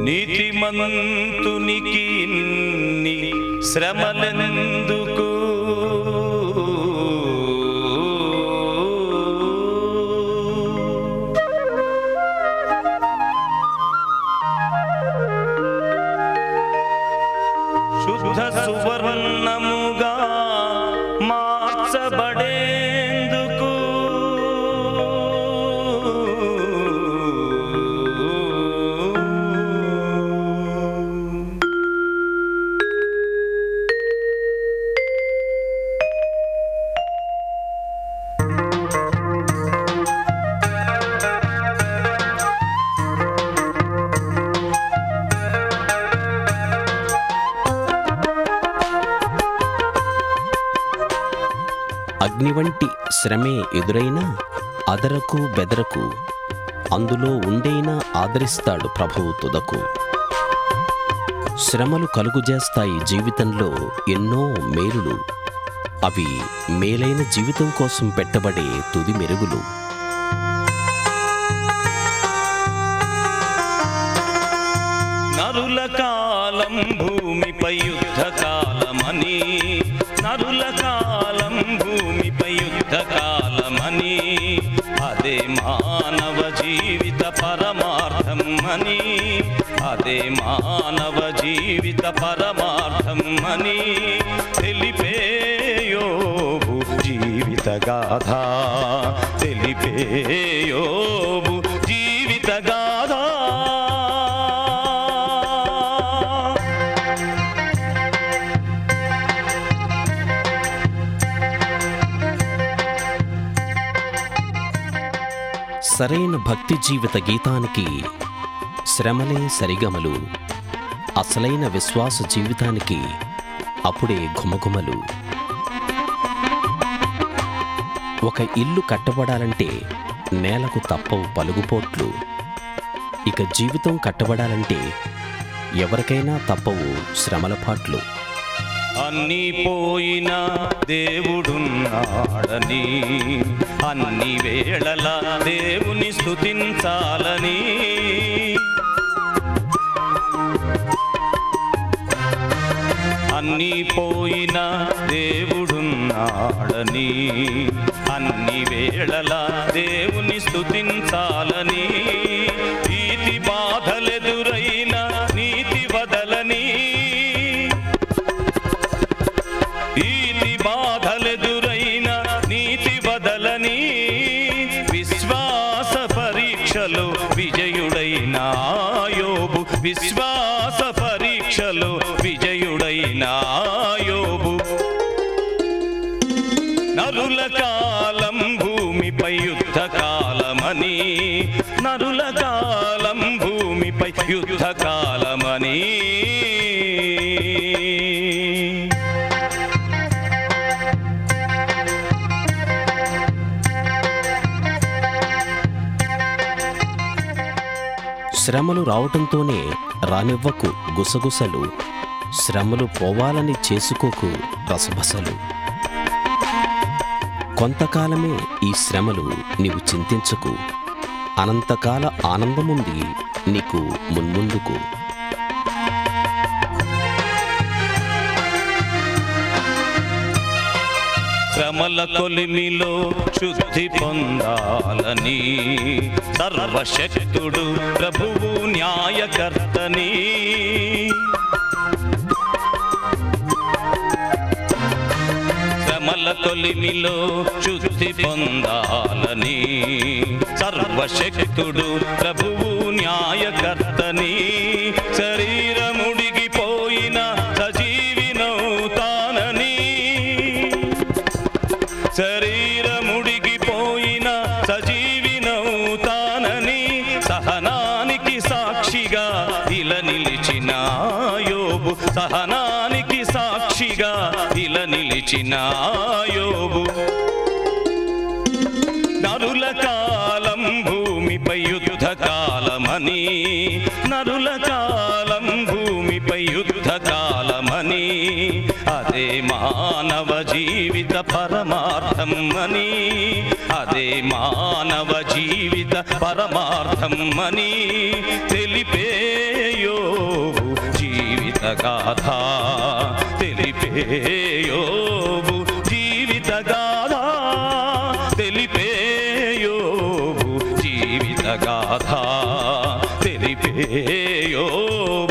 నీతిమంతునికి ఇన్ని శ్రమలెందుకు శుద్ధ సువర్ణముగా మార్చబడేందుకు అగ్ని వంటి శ్రమే ఎదురైనా అదరకు బెదరకు అందులో ఉండైనా ఆదరిస్తాడు ప్రభువు తుదకు శ్రమలు కలుగుజేస్తాయి జీవితంలో ఎన్నో మేలులు అవి మేలైన జీవితం కోసం పెట్టబడే తుది మెరుగులు నరుల కాలం భూమిపై యుద్ధ కాలమని నరుల కాలం భూమిపై యుద్ధ కాలమని అదే మానవ జీవిత పరమార్థం అని అదే మానవ జీవిత పరమార్థం అని తెలిపేయోబు జీవిత గాథ తెలిపేయోబు జీవిత గాథ సరైన భక్తి జీవిత గీతానికి శ్రమలే సరిగమలు అసలైన విశ్వాస జీవితానికి అప్పుడే ఘుమఘుమలు ఒక ఇల్లు కట్టబడాలంటే నేలకు తప్పవు పలుగుపోట్లు ఇక జీవితం కట్టబడాలంటే ఎవరికైనా తప్పవు శ్రమల పాట్లు అన్ని పోయిన దేవుడున్నాడని అన్ని వేళల దేవుని స్తుతించాలని అన్ని పోయిన దేవుడున్నాడని అన్ని వేళల దేవుని స్తుతించాలని ఈతి బాధలెదురైన నీతి వదలని ఈతి బాధలెదురైన నీతి వదలని విశ్వాస పరీక్షలో విజయుడైన యోబు విశ్వాస పరీక్షలో విజయుడైన యోబు నరుల కాలం భూమిపై యుద్ధ కాలమని నరుల కాలం భూమిపై యుద్ధ కాలమని శ్రమలు రావటంతోనే రానివ్వకు గుసగుసలు శ్రమలు పోవాలని చేసుకోకు రసబసలు కొంతకాలమే ఈ శ్రమలు నీవు చింతించకు అనంతకాల ఆనందముంది నీకు మున్ముందుకు శ్రమల కొలిమిలో శుద్ధి పొందాలని సర్వశక్తుడు ప్రభువు న్యాయకర్తని శ్రమల కొలిమిలో శుద్ధి పొందాలని సర్వశక్తుడు ప్రభువు న్యాయకర్తని శరీరముడిగిపోయిన సజీవినవుతానని శరీరముడిగిపోయిన సజీవినవుతానని సహనానికి సాక్షిగా ఇలా నిలిచిన యోబు సహనానికి సాక్షిగా ఇలా నిలిచిన యోబు నరుల కాలం భూమిపై యుద్ధ కాలమని నరుల కాలం భూమిపై యుద్ధ కాలమని అదే మానవ జీవిత పరమార్థం అని అదే మానవ జీవిత పరమార్థం అని తెలిపేయో జీవిత గాథ తెలిపేయోబు జీవిత గాథ తెలిపేయోబు జీవిత గాథ తెలిపేయోబు